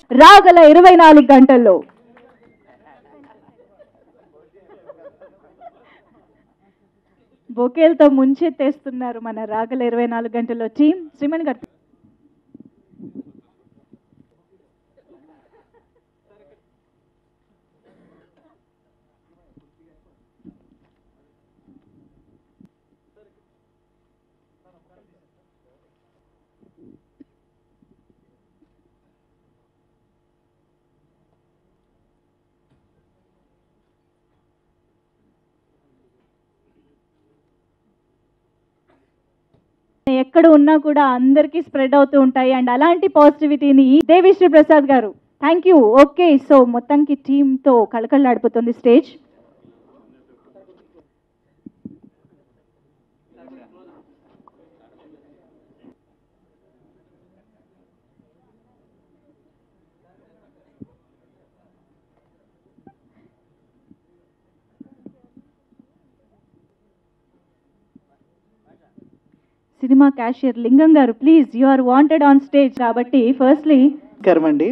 రాగల ఇరవై నాలుగు గంటల్లో బొకేలతో ముంచెత్తేస్తున్నారు మన రాగల ఇరవై నాలుగు గంటల్లో టీం శ్రీమణి గారు ఎక్కడ ఉన్నా కూడా అందరికీ స్ప్రెడ్ అవుతూ ఉంటాయి అండ్ అలాంటి పాజిటివిటీని దేవిశ్రీ ప్రసాద్ గారు థ్యాంక్ యూ ఓకే సో మొత్తానికి టీంతో కళకళలాడిపోతుంది స్టేజ్ సినిమా క్యాషియర్ లింగం గారు please you are wanted on stage కాబట్టి ఫస్ట్లీ నమస్కారం అండి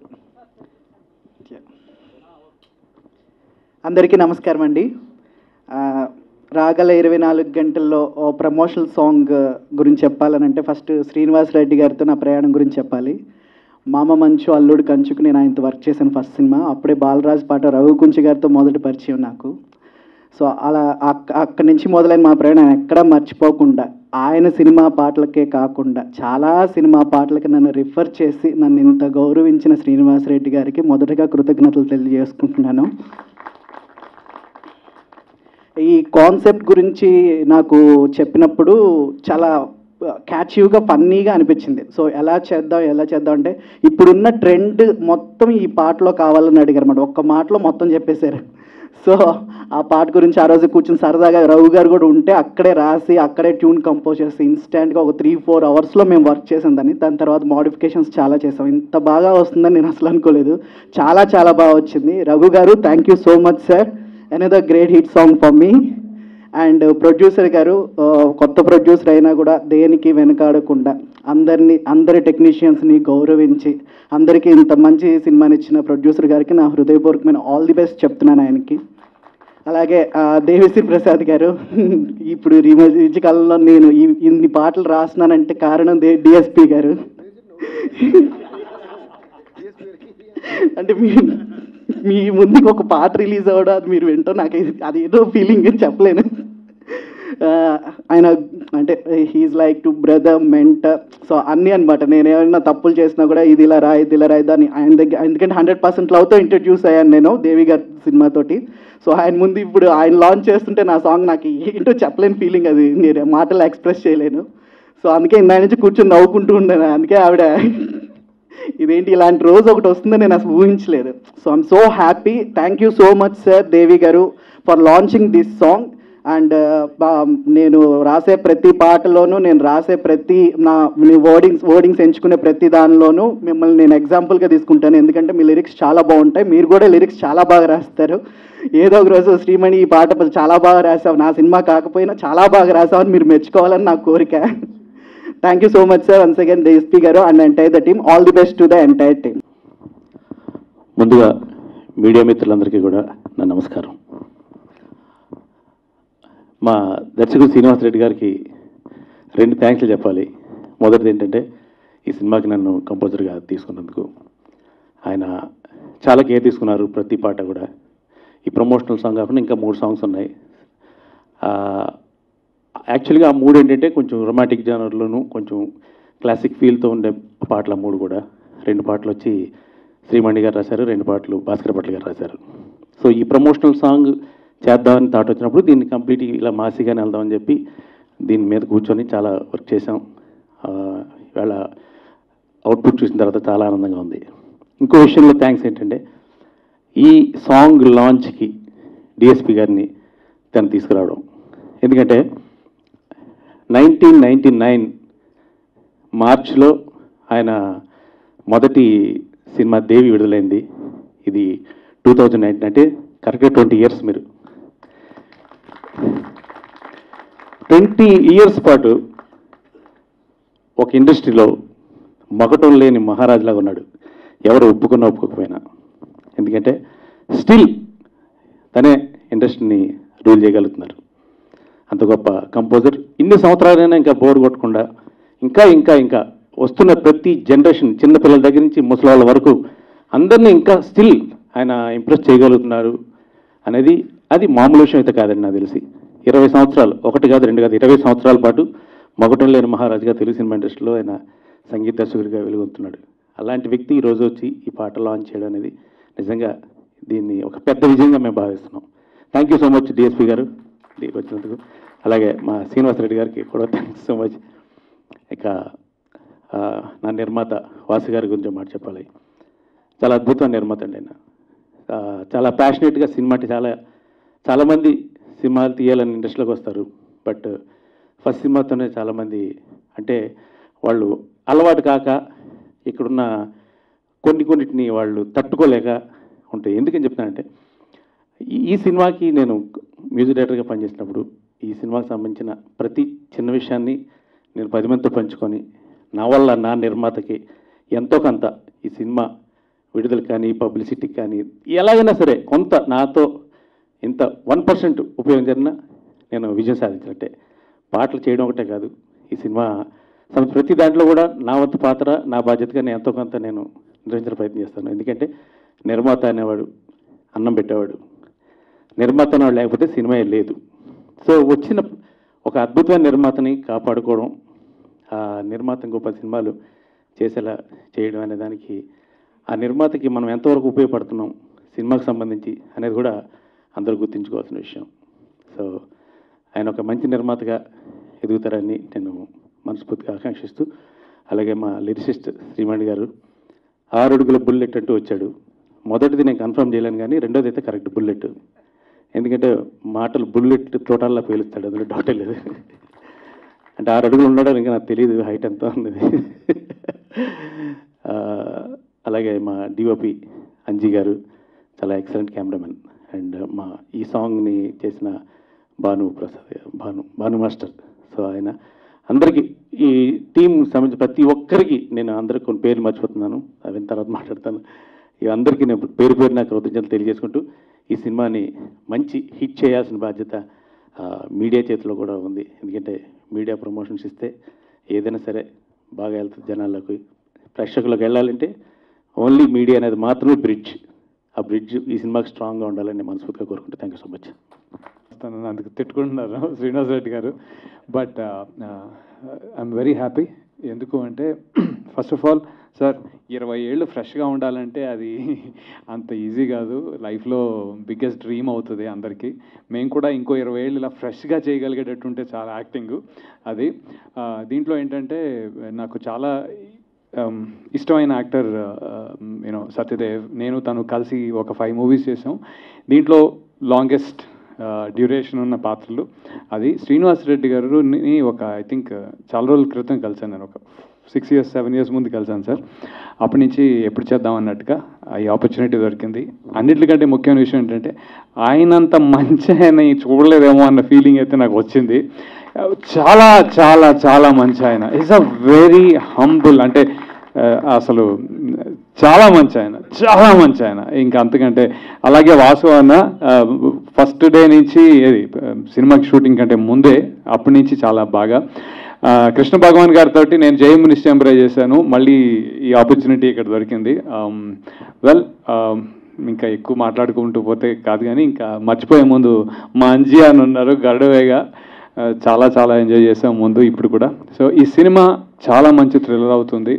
అందరికీ నమస్కారం అండి ఆ, రాగల ఇరవై నాలుగు గంటల్లో ఓ ప్రమోషనల్ సాంగ్ గురించి చెప్పాలనంటే ఫస్ట్ శ్రీనివాస్ రెడ్డి గారితో నా ప్రయాణం గురించి చెప్పాలి మామ మంచు అల్లుడు కంచుకు నేను ఆయనతో వర్క్ చేశాను ఫస్ట్ సినిమా అప్పుడే బాలరాజ్ పాట రఘు కుంచి గారితో మొదటి పరిచయం నాకు సో అలా అక్- అక్కడి నుంచి మొదలైన మా ప్రయాణం ఎక్కడా మర్చిపోకుండా ఆయన సినిమా పాటలకే కాకుండా చాలా సినిమా పాటలకి నన్ను రిఫర్ చేసి నన్ను ఇంత గౌరవించిన శ్రీనివాసరెడ్డి గారికి మొదటగా కృతజ్ఞతలు తెలియజేసుకుంటున్నాను ఈ కాన్సెప్ట్ గురించి నాకు చెప్పినప్పుడు చాలా క్యాచ్యూగా ఫన్నీగా అనిపించింది సో ఎలా చేద్దాం ఎలా చేద్దాం అంటే ఇప్పుడున్న ట్రెండ్ మొత్తం ఈ పాటలో కావాలని అడిగారు అన్నమాట ఒక్క మాటలో మొత్తం చెప్పేశారు సో ఆ పాట గురించి ఆ రోజు కూర్చుని సరదాగా రఘు గారు కూడా ఉంటే అక్కడే రాసి అక్కడే ట్యూన్ కంపోజ్ చేసి ఇన్స్టెంట్గా ఒక త్రీ ఫోర్ అవర్స్లో మేము వర్క్ చేసాం దాన్ని దాని తర్వాత మోడిఫికేషన్స్ చాలా చేసాం ఇంత బాగా వస్తుందని నేను అసలు అనుకోలేదు చాలా చాలా బాగా వచ్చింది రఘు గారు thank you so much sir another great hit song for me and producer గారు ఆ, కొత్త ప్రొడ్యూసర్ అయినా కూడా దేనికి వెనకాడకుండా అందరినీ అందరి టెక్నీషియన్స్ని గౌరవించి అందరికీ ఇంత మంచి సినిమాని ఇచ్చిన ప్రొడ్యూసర్ గారికి నా హృదయపూర్వకమైన ఆల్ ది బెస్ట్ చెప్తున్నాను ఆయనకి అలాగే ఆ, దేవిశ్రీ ప్రసాద్ గారు ఇప్పుడు ఈ మధ్య కాలంలో నేను ఈ ఇన్ని పాటలు రాస్తున్నానంటే కారణం దే డిఎస్పి గారు అంటే మీ మీ ముందుకు ఒక పాట రిలీజ్ అవ్వడం అది మీరు వింటో నాకు ఇది- అది ఏదో ఫీలింగ్ అని చెప్పలేను ఆ, ఆయన అంటే హీఈస్ లైక్ టు బ్రదర్ మెంట సో అన్నీ అనమాట నేను ఏమైనా తప్పులు చేసినా కూడా ఇది ఇలా రా ఇది ఇలా రా దాన్ని ఆయన దగ్గర ఎందుకంటే హండ్రెడ్ పర్సెంట్ లవ్తో ఇంట్రడ్యూస్ అయ్యాను నేను దేవి గారి సినిమాతోటి సో ఆయన ముందు ఇప్పుడు ఆయన లాంచ్ చేస్తుంటే నా సాంగ్ నాకు ఏంటో చెప్పలేని ఫీలింగ్ అది నేను మాటలు ఎక్స్ప్రెస్ చేయలేను సో అందుకే ఇందా నుంచి కూర్చొని నవ్వుకుంటూ ఉన్నాను అందుకే ఆవిడ ఇదేంటి ఇలాంటి రోజు ఒకటి వస్తుందని నేను అసలు ఊహించలేదు so I'm so happy thank you so much sir Devi గారు for launching this song and నేను రాసే ప్రతి పాటలోనూ నేను రాసే ప్రతి నా వర్డింగ్స్ వర్డింగ్స్ ఎంచుకునే ప్రతి దానిలోనూ మిమ్మల్ని నేను ఎగ్జాంపుల్గా తీసుకుంటాను ఎందుకంటే మీ లిరిక్స్ చాలా బాగుంటాయి మీరు కూడా లిరిక్స్ చాలా బాగా రాస్తారు ఏదో ఒక రోజు శ్రీమణి ఈ పాట చాలా బాగా రాసావు నా సినిమా కాకపోయినా చాలా బాగా రాసావు అని మీరు మెచ్చుకోవాలని నా కోరిక thank you so much sir once again DSP గారు and entire the team all the best to the entire team ముందుగా మీడియా మిత్రులందరికీ కూడా నా నమస్కారం మా దర్శకుడు శ్రీనివాస్ రెడ్డి గారికి రెండు థ్యాంక్స్లు చెప్పాలి మొదటిది ఏంటంటే ఈ సినిమాకి నన్ను కంపోజర్గా తీసుకున్నందుకు ఆయన చాలా కేర్ తీసుకున్నారు ప్రతి పాట కూడా ఈ ప్రమోషనల్ సాంగ్ కాకుండా ఇంకా మూడు సాంగ్స్ ఉన్నాయి యాక్చువల్గా ఆ మూడు ఏంటంటే కొంచెం రొమాంటిక్ జానర్లోను కొంచెం క్లాసిక్ ఫీల్తో ఉండే పాటలు ఆ మూడు కూడా రెండు పాటలు వచ్చి శ్రీమణి గారు రాశారు రెండు పాటలు భాస్కర్ భట్ల గారు రాశారు సో ఈ ప్రమోషనల్ సాంగ్ చేద్దామని థాట్ వచ్చినప్పుడు దీన్ని కంప్లీట్ ఇలా మాసిగానే వెళ్దామని చెప్పి దీని మీద కూర్చొని చాలా వర్క్ చేసాం ఆ, ఇవాళ అవుట్పుట్ చూసిన తర్వాత చాలా ఆనందంగా ఉంది ఇంకో విషయంలో థ్యాంక్స్ ఏంటంటే ఈ సాంగ్ లాంచ్కి డిఎస్పి గారిని తను తీసుకురావడం ఎందుకంటే నైన్టీన్ నైంటీ నైన్ మార్చ్లో ఆయన మొదటి సినిమా దేవి విడుదలైంది ఇది టూ థౌజండ్ నైన్టీన్ అంటే కరెక్ట్గా ట్వంటీ ఇయర్స్ మీరు ట్వంటీ ఇయర్స్ పాటు ఒక ఇండస్ట్రీలో మగటం లేని మహారాజులాగా ఉన్నాడు ఎవరు ఒప్పుకున్నా ఒప్పుకోకపోయినా ఎందుకంటే స్టిల్ తనే ఇండస్ట్రీని రూల్ చేయగలుగుతున్నారు అంత గొప్ప కంపోజర్ ఇన్ని సంవత్సరాలైనా ఇంకా బోర్ కొట్టకుండా ఇంకా ఇంకా ఇంకా వస్తున్న ప్రతి జనరేషన్ చిన్నపిల్లల దగ్గర నుంచి ముసలి వరకు అందరినీ ఇంకా స్టిల్ ఆయన ఇంప్రెస్ చేయగలుగుతున్నారు అనేది అది మామూలు విషయం అయితే కాదండి నాకు తెలిసి ఇరవై సంవత్సరాలు ఒకటి కాదు రెండు కాదు ఇరవై సంవత్సరాల పాటు మగటం లేని మహారాజుగా తెలుగు సినిమా ఇండస్ట్రీలో ఆయన సంగీత దర్శకుడిగా వెలుగొంటున్నాడు అలాంటి వ్యక్తి ఈ రోజు వచ్చి ఈ పాట లాంచ్ చేయడం అనేది నిజంగా దీన్ని ఒక పెద్ద విజయంగా మేము భావిస్తున్నాం thank you so much DSP గారు దీనికి వచ్చినందుకు అలాగే మా శ్రీనివాసరెడ్డి గారికి కూడా థ్యాంక్స్ సో మచ్ ఇక ఆ, నా నిర్మాత వాసు గారి గురించి మాట చెప్పాలి చాలా అద్భుతమైన నిర్మాత అండి ఆయన ఆ, చాలా ప్యాషనెట్గా సినిమా అంటే చాలా చాలామంది సినిమాలు తీయాలని ఇండస్ట్రీలోకి వస్తారు బట్ ఫస్ట్ సినిమాతోనే చాలామంది అంటే వాళ్ళు అలవాటు కాక ఇక్కడున్న కొన్ని కొన్నిటిని వాళ్ళు తట్టుకోలేక ఉంటాయి ఎందుకని చెప్తానంటే ఈ- ఈ సినిమాకి నేను మ్యూజిక్ డైరెక్టర్గా పనిచేసినప్పుడు ఈ సినిమాకి సంబంధించిన ప్రతి చిన్న విషయాన్ని నేను పది మందితో పంచుకొని నా వల్ల నా నిర్మాతకి ఎంతో కొంత ఈ సినిమా విడుదల కానీ పబ్లిసిటీ కానీ ఎలాగైనా సరే కొంత నాతో ఇంత వన్ పర్సెంట్ ఉపయోగం జరిగినా నేను విజయం సాధించినట్టే పాటలు చేయడం ఒకటే కాదు ఈ సినిమా సం- ప్రతి దాంట్లో కూడా నా వంతు పాత్ర నా బాధ్యతగా నేను ఎంతో కొంత నేను నిర్వహించిన ప్రయత్నం చేస్తాను ఎందుకంటే నిర్మాత అనేవాడు అన్నం పెట్టేవాడు నిర్మాత అనేవాడు లేకపోతే సినిమా లేదు సో వచ్చిన ఒక అద్భుతమైన నిర్మాతని కాపాడుకోవడం ఆ నిర్మాత ఇంకో పది సినిమాలు చేసేలా చేయడం అనే దానికి ఆ నిర్మాతకి మనం ఎంతవరకు ఉపయోగపడుతున్నాం సినిమాకి సంబంధించి అనేది కూడా అందరూ గుర్తుంచుకోవాల్సిన విషయం సో ఆయన ఒక మంచి నిర్మాతగా ఎదుగుతారని నేను మనస్ఫూర్తిగా ఆకాంక్షిస్తూ అలాగే మా లిరిసిస్ట్ శ్రీమణి గారు ఆరు అడుగుల బుల్లెట్ అంటూ వచ్చాడు మొదటిది నేను కన్ఫర్మ్ చేయలేను కానీ రెండోది అయితే కరెక్ట్ బుల్లెట్ ఎందుకంటే మాటలు బుల్లెట్ తోటల్లా పేలుస్తాడు అందులో డౌటే లేదు అంటే ఆరు అడుగులు ఉండడం ఇంకా నాకు తెలియదు హైట్ ఎంత ఉన్నది ఆ, అలాగే మా డిఓపి అంజీ గారు చాలా ఎక్సలెంట్ కెమెరామెన్ అండ్ మా ఈ సాంగ్ని చేసిన భాను ప్రసాద్ భాను భాను మాస్టర్ సో ఆయన అందరికీ ఈ టీం సంబంధించి ప్రతి ఒక్కరికి నేను అందరికి కొన్ని పేర్లు మర్చిపోతున్నాను అవి తర్వాత మాట్లాడతాను ఇక అందరికీ నేను పేరు పేరు నాకు కృతజ్ఞతలు తెలియజేసుకుంటూ ఈ సినిమాని మంచి హిట్ చేయాల్సిన బాధ్యత ఆ, మీడియా చేతిలో కూడా ఉంది ఎందుకంటే మీడియా ప్రమోషన్స్ ఇస్తే ఏదైనా సరే బాగా వెళ్తుంది జనాల్లోకి ప్రేక్షకులకు వెళ్ళాలంటే ఓన్లీ మీడియా అనేది మాత్రమే బ్రిడ్జ్ ఆ బ్రిడ్జ్ ఈ సినిమాకి స్ట్రాంగ్గా ఉండాలని నేను మనస్ఫూర్తిగా కోరుకుంటే థ్యాంక్ యూ సో మచ్ తనని అందుకు తిట్టుకుంటున్నారు శ్రీనివాస్ రెడ్డి గారు బట్ ఐఎమ్ వెరీ హ్యాపీ ఎందుకు అంటే ఫస్ట్ ఆఫ్ ఆల్ సార్ ఇరవై ఏళ్ళు ఫ్రెష్గా ఉండాలంటే అది అంత ఈజీ కాదు లైఫ్లో బిగ్గెస్ట్ డ్రీమ్ అవుతుంది అందరికీ మేము కూడా ఇంకో ఇరవై ఏళ్ళు ఇలా ఫ్రెష్గా చేయగలిగేటట్టు ఉంటే చాలా యాక్టింగ్ అది ఆ, దీంట్లో ఏంటంటే నాకు చాలా um, ఇష్టమైన యాక్టర్ యూనో సత్యదేవ్ నేను తను కలిసి ఒక ఫైవ్ మూవీస్ చేసాం దీంట్లో లాంగెస్ట్ డ్యూరేషన్ ఉన్న పాత్రలు అది శ్రీనివాస్ రెడ్డి గారిని ఒక ఐ థింక్ చాలా రోజుల క్రితం కలిసాను నేను ఒక సిక్స్ ఇయర్స్ సెవెన్ ఇయర్స్ ముందు కలిసాను సార్ అప్పటి నుంచి ఎప్పుడు చేద్దాం అన్నట్టుగా ఈ ఆపర్చునిటీ దొరికింది అన్నిటికంటే ముఖ్యమైన విషయం ఏంటంటే ఆయనంత మంచి ఆయన చూడలేదేమో అన్న ఫీలింగ్ అయితే నాకు వచ్చింది చాలా చాలా చాలా మంచి ఆయన ఈజ్ అ వెరీ హంబుల్ అంటే ఆ, అసలు చాలా మంచి ఆయన చాలా మంచి ఆయన ఇంకా అంతకంటే అలాగే వాసు అన్న ఫస్ట్ డే నుంచి ఏది సినిమాకి షూటింగ్ కంటే ముందే అప్పటి నుంచి చాలా బాగా ఆ, కృష్ణ భగవాన్ గారితో నేను జయము నిశ్చయంబ్రై చేశాను మళ్ళీ ఈ ఆపర్చునిటీ ఇక్కడ దొరికింది వెల్ ఇంకా ఎక్కువ మాట్లాడుకుంటూ పోతే కాదు కానీ ఇంకా మర్చిపోయే ముందు మా అంజీ అని ఉన్నారు గరుడవేగా ఆ, చాలా చాలా ఎంజాయ్ చేసాం ముందు ఇప్పుడు కూడా సో ఈ సినిమా చాలా మంచి థ్రిల్లర్ అవుతుంది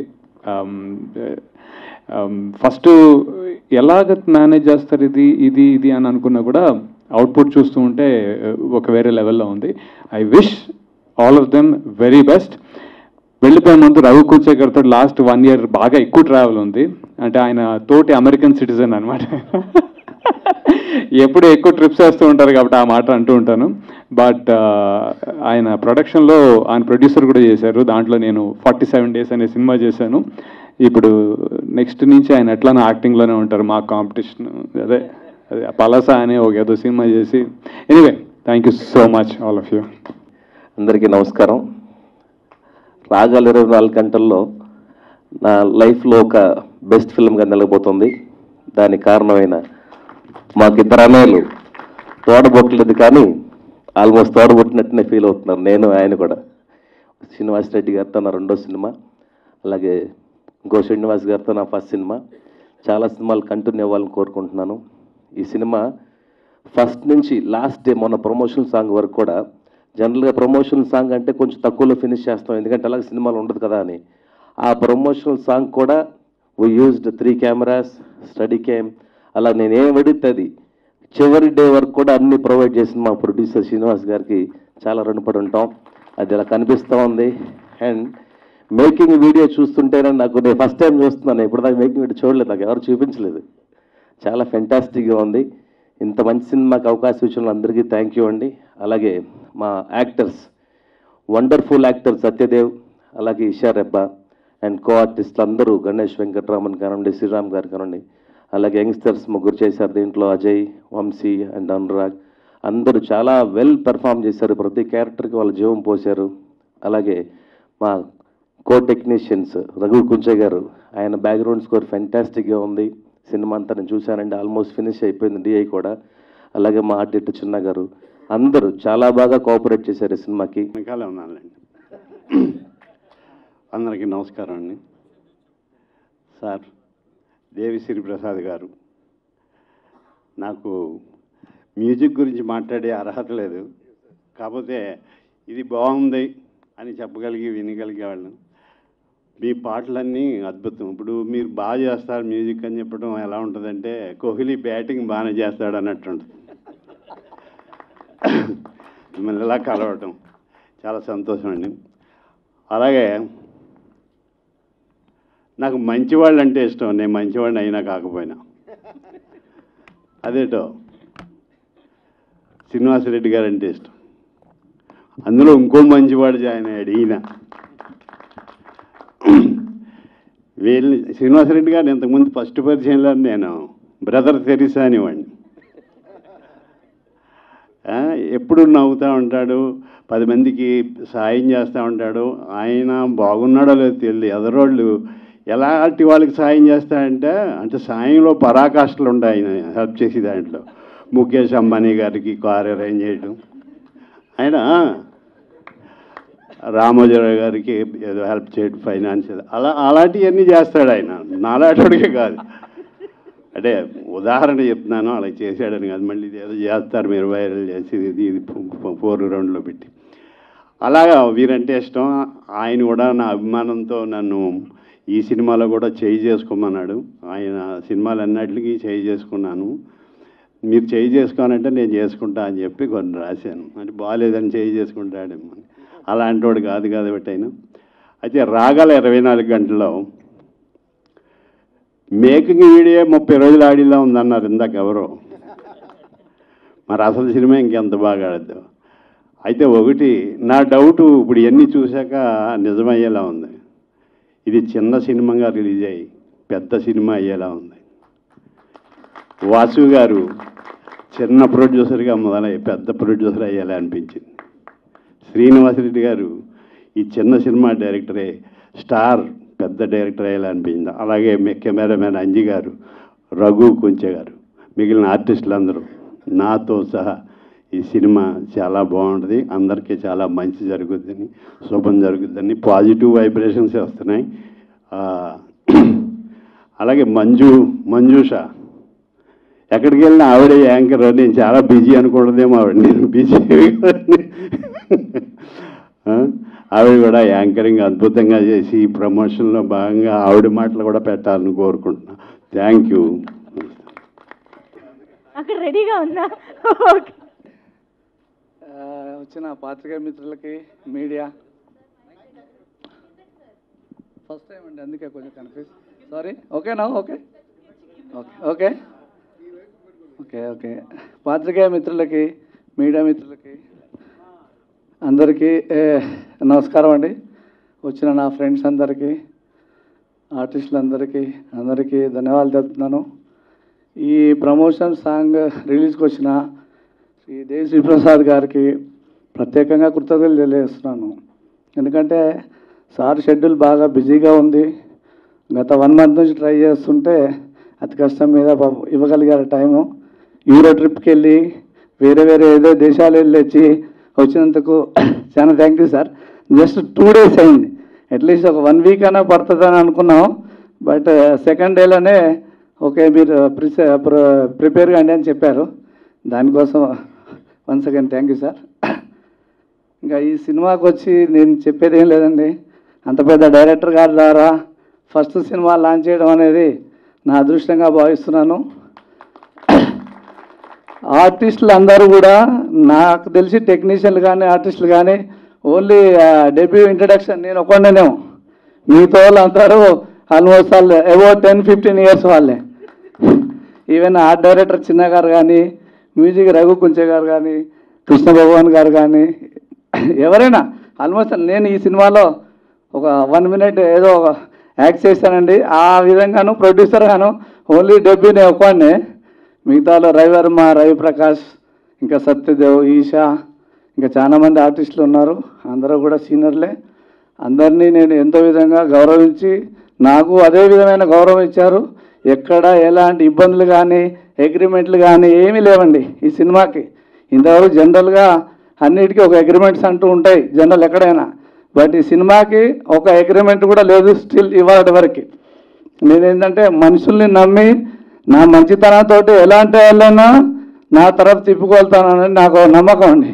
ఫస్ట్ ఎలాగ మేనేజ్ చేస్తారు ఇది ఇది ఇది అని అనుకున్నా కూడా అవుట్పుట్ చూస్తూ ఉంటే ఆ, ఒక వేరే లెవెల్లో ఉంది I wish all of them very best వెళ్ళిపోయే ముందు రఘు కూర్చేకర్తో లాస్ట్ వన్ ఇయర్ బాగా ఎక్కువ ట్రావెల్ ఉంది అంటే ఆయన తోటి అమెరికన్ సిటిజన్ అనమాట ఎప్పుడు ఎక్కువ ట్రిప్స్ వేస్తూ ఉంటారు కాబట్టి ఆ మాట అంటూ ఉంటాను బట్ ఆయన ప్రొడక్షన్లో ఆయన ప్రొడ్యూసర్ కూడా చేశారు దాంట్లో నేను ఫార్టీ సెవెన్ డేస్ అనే సినిమా చేశాను ఇప్పుడు నెక్స్ట్ నుంచి ఆయన ఎట్లానో యాక్టింగ్లోనే ఉంటారు మా కాంపిటీషన్ అదే అదే పలస అనే ఒక ఏదో సినిమా చేసి anyway thank you so much all of you అందరికీ నమస్కారం రాగల ఇరవై నాలుగు గంటల్లో నా లైఫ్లో ఒక బెస్ట్ ఫిల్మ్గా నిలబోతుంది దానికి కారణమైన మాకిద్దరు అన్నయ్యలు తోడబొట్టలేదు కానీ ఆల్మోస్ట్ తోడబొట్టినట్టునే ఫీల్ అవుతున్నారు నేను ఆయన కూడా శ్రీనివాస్ రెడ్డి గారితో నా రెండో సినిమా అలాగే ఇంకో శ్రీనివాస్ గారితో నా ఫస్ట్ సినిమా చాలా సినిమాలు కంటిన్యూ అవ్వాలని కోరుకుంటున్నాను ఈ సినిమా ఫస్ట్ నుంచి లాస్ట్ డే మొన్న ప్రమోషన్ సాంగ్ వరకు కూడా జనరల్గా ప్రమోషన్ సాంగ్ అంటే కొంచెం తక్కువలో ఫినిష్ చేస్తాం ఎందుకంటే అలాగే సినిమాలు ఉండదు కదా అని ఆ ప్రమోషనల్ సాంగ్ కూడా we used three cameras steady cam అలా నేను ఏం అడిగితే అది చివరి డే వరకు కూడా అన్ని ప్రొవైడ్ చేసిన మా ప్రొడ్యూసర్ శ్రీనివాస్ గారికి చాలా రుణపడి ఉంటాం అది ఇలా కనిపిస్తూ ఉంది అండ్ మేకింగ్ వీడియో చూస్తుంటేనే నాకు నేను ఫస్ట్ టైం చూస్తున్నాను ఇప్పుడు దాకా మేకింగ్ వీడియో చూడలేదు నాకు ఎవరు చూపించలేదు చాలా ఫెంటాస్టిక్గా ఉంది ఇంత మంచి సినిమాకి అవకాశం ఇచ్చిన అందరికీ థ్యాంక్ యూ అండి అలాగే మా యాక్టర్స్ వండర్ఫుల్ యాక్టర్ సత్యదేవ్ అలాగే ఇషా రెబ్బా అండ్ కో ఆర్టిస్టులు అందరూ గణేష్ వెంకటరామన్ కానివ్వండి శ్రీరామ్ గారు కానివ్వండి అలాగే యంగ్స్టర్స్ ముగ్గురు చేశారు దీంట్లో అజయ్ వంశీ అండ్ అనురాగ్ అందరూ చాలా వెల్ పెర్ఫామ్ చేశారు ప్రతి క్యారెక్టర్కి వాళ్ళ జీవం పోశారు అలాగే మా కో టెక్నీషియన్స్ రఘు కుంచే గారు ఆయన బ్యాక్గ్రౌండ్ స్కోర్ ఫెంటాస్టిక్గా ఉంది సినిమా అంతా నేను చూశానండి ఆల్మోస్ట్ ఫినిష్ అయిపోయింది డిఐ కూడా అలాగే మా ఆర్టిస్ట్ చిన్న గారు అందరూ చాలా బాగా కోఆపరేట్ చేశారు ఈ సినిమాకి వెనకాలే ఉన్నానులేండి అందరికీ నమస్కారం అండి సార్ దేవిశ్రీ ప్రసాద్ గారు నాకు మ్యూజిక్ గురించి మాట్లాడే అర్హత లేదు కాకపోతే ఇది బాగుంది అని చెప్పగలిగి వినగలిగేవాళ్ళం మీ పాటలన్నీ అద్భుతం ఇప్పుడు మీరు బాగా చేస్తారు మ్యూజిక్ అని చెప్పడం ఎలా ఉంటుందంటే కోహ్లీ బ్యాటింగ్ బాగానే చేస్తాడు అన్నట్టు ఉంటుంది మిమ్మల్ని ఇలా కలవటం చాలా సంతోషం అండి అలాగే నాకు మంచివాళ్ళు అంటే ఇష్టం నేను మంచివాడిని అయినా కాకపోయినా అదేటో శ్రీనివాసరెడ్డి గారు అంటే ఇష్టం అందులో ఇంకో మంచివాడు జాయిన్ అయ్యాడు ఈయన వీళ్ళని శ్రీనివాసరెడ్డి గారు ఇంతకుముందు ఫస్ట్ పరిచయంలో నేను బ్రదర్ తెరిసా అనేవాడిని ఆ, ఎప్పుడు నవ్వుతూ ఉంటాడు పది మందికి సాయం చేస్తూ ఉంటాడు ఆయన బాగున్నాడో లేదో తెలియదు ఎదరోళ్ళు ఎలాంటి వాళ్ళకి సాయం చేస్తాడంటే అంటే సాయంలో పరాకాష్ఠలు ఉంటాయి ఆయన హెల్ప్ చేసే దాంట్లో ముఖేష్ అంబానీ గారికి కార్ అరేంజ్ చేయడం ఆయన రామోజీరావు గారికి ఏదో హెల్ప్ చేయడం ఫైనాన్షియల్ అలా అలాంటివన్నీ చేస్తాడు ఆయన నాలాంటివాడికే కాదు అంటే ఉదాహరణ చెప్తున్నాను అలా చేశాడని కాదు మళ్ళీ ఇది ఏదో చేస్తారు మీరు వైరల్ చేసి ఇది ఇది ఫోర్ రౌండ్లో పెట్టి అలాగా వీరంటే ఇష్టం ఆయన కూడా నా అభిమానంతో నన్ను ఈ సినిమాలో కూడా చేయి చేసుకోమన్నాడు ఆయన సినిమాలు అన్నిటికీ చేయి చేసుకున్నాను మీరు చేయి చేసుకోనంటే నేను చేసుకుంటా అని చెప్పి కొన్ని రాశాను అంటే బాగాలేదని చేయి చేసుకుంటాడేమో అని. అలాంటి వాడు కాదు కాబట్టి ఆయన అయితే రాగల ఇరవై నాలుగు గంటల్లో మేకింగ్ వీడియో ముప్పై రోజులు ఆడిలా ఉందన్నారు ఇందాక ఎవరో మరి అసలు సినిమా ఇంకెంత బాగా ఆడద్దు అయితే ఒకటి నా డౌట్ ఇప్పుడు ఇవన్నీ చూశాక నిజమయ్యేలా ఉంది ఇది చిన్న సినిమాగా రిలీజ్ అయ్యి పెద్ద సినిమా అయ్యేలా ఉంది వాసు గారు చిన్న ప్రొడ్యూసర్గా మొదలై పెద్ద ప్రొడ్యూసర్ అయ్యేలా అనిపించింది శ్రీనివాసరెడ్డి గారు ఈ చిన్న సినిమా డైరెక్టరే స్టార్ పెద్ద డైరెక్టర్ అయ్యేలా అనిపించింది అలాగే మీ కెమెరామెన్ అంజి గారు రఘు కుంచె గారు మిగిలిన ఆర్టిస్టులు అందరూ నాతో సహా ఈ సినిమా చాలా బాగుంటుంది అందరికీ చాలా మంచి జరుగుద్దని శుభం జరుగుద్దని పాజిటివ్ వైబ్రేషన్స్ వస్తున్నాయి ఆ, అలాగే మంజు మంజుష ఎక్కడికి వెళ్ళినా ఆవిడే యాంకర్ నేను చాలా బిజీ అనుకుంటుందేమో ఆవిడ నేను బిజీ ఆవిడ కూడా యాంకరింగ్ అద్భుతంగా చేసి ఈ ప్రమోషన్లో భాగంగా ఆవిడ మాటలు కూడా పెట్టాలని కోరుకుంటున్నా థ్యాంక్ యూ అక్కడ రెడీగా ఉందా ఓకే ఆ, వచ్చిన పాత్రికేయ మిత్రులకి మీడియా ఫస్ట్ టైం అండి అందుకే కొంచెం కన్ఫ్యూజ్ సారీ ఓకేనా okay okay okay okay okay పాత్రికేయ మిత్రులకి మీడియా మిత్రులకి అందరికీ ఏ, నమస్కారం అండి వచ్చిన నా ఫ్రెండ్స్ అందరికీ ఆర్టిస్టులందరికీ అందరికీ ధన్యవాదాలు తెలుపుతున్నాను ఈ ప్రమోషన్ సాంగ్ రిలీజ్కి వచ్చిన శ్రీ దేవి శ్రీప్రసాద్ గారికి ప్రత్యేకంగా కృతజ్ఞతలు తెలియజేస్తున్నాను ఎందుకంటే సార్ షెడ్యూల్ బాగా బిజీగా ఉంది గత వన్ మంత్ నుంచి ట్రై చేస్తుంటే అతి కష్టం మీద పాపం ఇవ్వగలిగారు టైము యూరో ట్రిప్కి వెళ్ళి వేరే వేరే ఏదో దేశాలు వెళ్ళి వచ్చి వచ్చినందుకు చాలా thank you sir just two days అయింది అట్లీస్ట్ ఒక వన్ వీక్ అయినా పడుతుందని అనుకున్నాం బట్ సెకండ్ డేలోనే ఓకే మీరు ప్రిసే ప్రిపేర్ కాండి అని చెప్పారు దానికోసం once again thank you sir ఇంకా ఈ సినిమాకి వచ్చి నేను చెప్పేది ఏం లేదండి అంత పెద్ద డైరెక్టర్ గారి ద్వారా ఫస్ట్ సినిమా లాంచ్ చేయడం అనేది నా అదృష్టంగా భావిస్తున్నాను ఆర్టిస్టులు అందరూ కూడా నాకు తెలిసి టెక్నీషియన్లు కానీ ఆర్టిస్టులు కానీ ఓన్లీ డెబ్యూ ఇంట్రడక్షన్ నేను ఒకనేనేమో మిగతా వాళ్ళు అందరూ ఆల్మోస్ట్ వాళ్ళు అబౌ టెన్ ఫిఫ్టీన్ ఇయర్స్ వాళ్ళే ఈవెన్ ఆర్ట్ డైరెక్టర్ చిన్న గారు కానీ మ్యూజిక్ రఘు కుంచే గారు కానీ కృష్ణ భగవాన్ గారు కానీ ఎవరైనా ఆల్మోస్ట్ నేను ఈ సినిమాలో ఒక వన్ మినిట్ ఏదో ఒక యాక్ట్ చేశానండి ఆ విధంగాను ప్రొడ్యూసర్ గాను ఓన్లీ డెబ్యూ నేను ఒక్కనే మిగతాలో రవివర్మ రవి ప్రకాష్ ఇంకా సత్యదేవ్ ఈషా ఇంకా చాలా మంది ఆర్టిస్టులు ఉన్నారు అందరూ కూడా సీనియర్లే అందరినీ నేను ఎంతో విధంగా గౌరవించి నాకు అదే విధమైన గౌరవం ఇచ్చారు ఎక్కడ ఎలాంటి ఇబ్బందులు కానీ అగ్రిమెంట్లు కానీ ఏమీ లేవండి ఈ సినిమాకి ఇంతవరకు జనరల్గా అన్నిటికీ ఒక అగ్రిమెంట్స్ అంటూ ఉంటాయి జనరల్ ఎక్కడైనా బట్ ఈ సినిమాకి ఒక అగ్రిమెంట్ కూడా లేదు స్టిల్ ఇవాళ వరకు నేనేంటంటే మనుషుల్ని నమ్మి నా మంచితనంతో ఎలాంటి వాళ్ళైనా నా తరఫు తిప్పుకొళ్తానని నాకు ఒక నమ్మకం అండి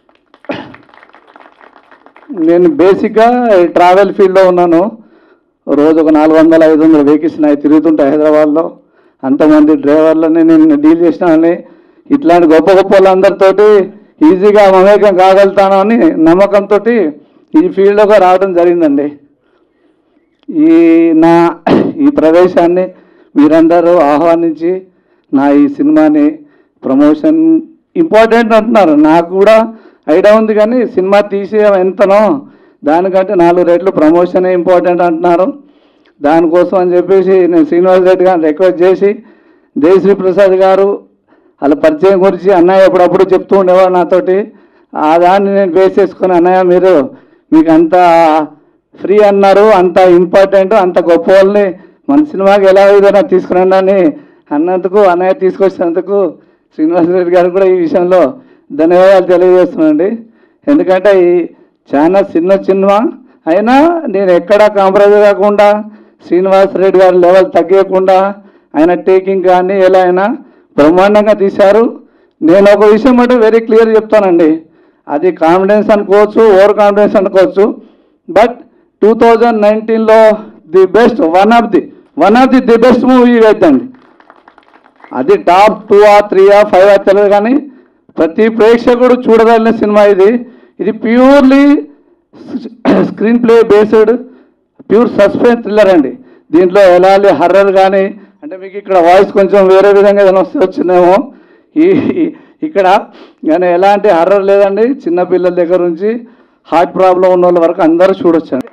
నేను బేసిక్గా ట్రావెల్ ఫీల్డ్లో ఉన్నాను రోజు ఒక నాలుగు వందల ఐదు వందల వెహికల్స్ నాకు తిరుగుతుంటాయి హైదరాబాద్లో అంతమంది డ్రైవర్లని నేను డీల్ చేసినానని ఇట్లాంటి గొప్ప గొప్ప వాళ్ళందరితోటి ఈజీగా మమేకం కాగలుగుతాను అని నమ్మకంతో ఈ ఫీల్డ్లోకి రావడం జరిగిందండి ఈ నా ఈ ప్రవేశాన్ని మీరందరూ ఆహ్వానించి నా ఈ సినిమాని ప్రమోషన్ ఇంపార్టెంట్ అంటున్నారు నాకు కూడా ఐడియా ఉంది కానీ సినిమా తీసే ఎంతనో దానికంటే నాలుగు రేట్లు ప్రమోషన్ ఇంపార్టెంట్ అంటున్నారు దానికోసం అని చెప్పేసి నేను శ్రీనివాస్ రెడ్డి గారిని రిక్వెస్ట్ చేసి దేశ్రీ ప్రసాద్ గారు వాళ్ళ పరిచయం గురించి అన్నయ్య ఎప్పుడప్పుడు చెప్తూ ఉండేవాడు నాతోటి ఆ దాన్ని నేను బేస్ చేసుకుని అన్నయ్య మీరు మీకు అంత ఫ్రీ అన్నారు అంత ఇంపార్టెంట్ అంత గొప్ప వాళ్ళని మన సినిమాకి ఎలా విధంగా తీసుకురండి అని అన్నందుకు అన్నయ్య తీసుకొచ్చినందుకు శ్రీనివాస రెడ్డి గారు కూడా ఈ విషయంలో ధన్యవాదాలు తెలియజేస్తున్నానండి ఎందుకంటే ఈ చాలా చిన్న సినిమా అయినా నేను ఎక్కడా కాంప్రమైజ్ కాకుండా శ్రీనివాస్ రెడ్డి గారి లెవెల్ తగ్గకుండా ఆయన టేకింగ్ కానీ ఎలా అయినా బ్రహ్మాండంగా తీశారు నేను ఒక విషయం అంటే వెరీ క్లియర్ చెప్తానండి అది కాన్ఫిడెన్స్ అనుకోవచ్చు ఓవర్ కాన్ఫిడెన్స్ అనుకోవచ్చు బట్ టూ థౌజండ్ నైన్టీన్లో the best one of the one of the the best movie అయిద్దండి అది టాప్ టూ ఆ త్రీ ఆ ఫైవ్ ఆ తెలియదు కానీ ప్రతి ప్రేక్షకుడు చూడగలిగిన సినిమా ఇది ఇది purely screenplay based pure suspense thriller అండి దీంట్లో ఎలాంటి హర్రర్ కానీ అంటే మీకు ఇక్కడ వాయిస్ కొంచెం వేరే విధంగా ఏదైనా వస్తే వచ్చిందేమో ఈ ఇక్కడ కానీ ఎలాంటి హర్రర్ లేదండి చిన్న పిల్లల దగ్గర నుంచి హార్ట్ ప్రాబ్లం ఉన్న వాళ్ళ వరకు అందరూ చూడొచ్చండి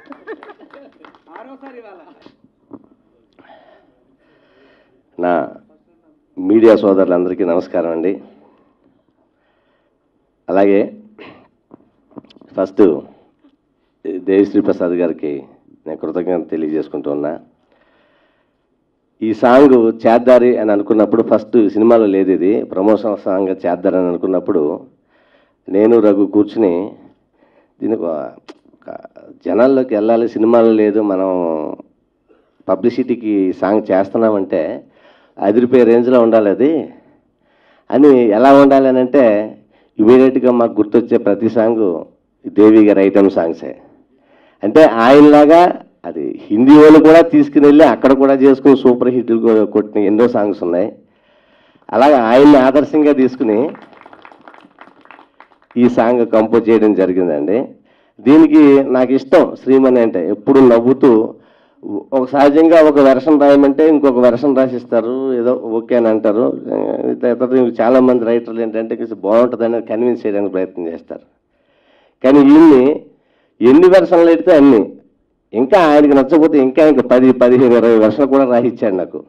నా మీడియా సోదరులందరికీ నమస్కారం అండి అలాగే ఫస్ట్ దేవిశ్రీ ప్రసాద్ గారికి నేను కృతజ్ఞత తెలియజేసుకుంటూ ఉన్నా ఈ సాంగ్ చేద్దారి అని అనుకున్నప్పుడు ఫస్ట్ సినిమాలో లేదు ఇది ప్రమోషన్ సాంగ్ చేద్దారని అనుకున్నప్పుడు నేను రఘు కూర్చుని దీనికి ఒక- ఒక జనాల్లోకి వెళ్ళాలి సినిమాలో లేదు మనం పబ్లిసిటీకి సాంగ్ చేస్తున్నామంటే అదిరిపోయే రేంజ్లో ఉండాలి అది అని ఎలా ఉండాలి అని అంటే ఇమీడియట్గా మాకు గుర్తొచ్చే ప్రతి సాంగ్ దేవి గారి ఐటమ్ సాంగ్సే అంటే ఆయనలాగా అది హిందీ వాళ్ళు కూడా తీసుకుని వెళ్ళి అక్కడ కూడా చేసుకుని సూపర్ హిట్లు కూడా కొట్టిన ఎన్నో సాంగ్స్ ఉన్నాయి అలాగే ఆయన్ని ఆదర్శంగా తీసుకుని ఈ సాంగ్ కంపోజ్ చేయడం జరిగిందండి దీనికి నాకు ఇష్టం శ్రీమణి అంటే ఎప్పుడు నవ్వుతూ ఒక సహజంగా ఒక వెర్షన్ రాయమంటే ఇంకొక వెర్షన్ రాసిస్తారు ఏదో ఓకే అని అంటారు తర్వాత చాలా మంది రైటర్లు ఏంటంటే కొంచెం బాగుంటుందని కన్విన్స్ చేయడానికి ప్రయత్నం చేస్తారు కానీ వీళ్ళని ఎన్ని వెర్షన్లు అయితే అన్ని ఇంకా ఆయనకి నచ్చకపోతే ఇంకా ఇంకా పది పదిహేను ఇరవై వెర్షన్లు కూడా రాసిచ్చాడు నాకు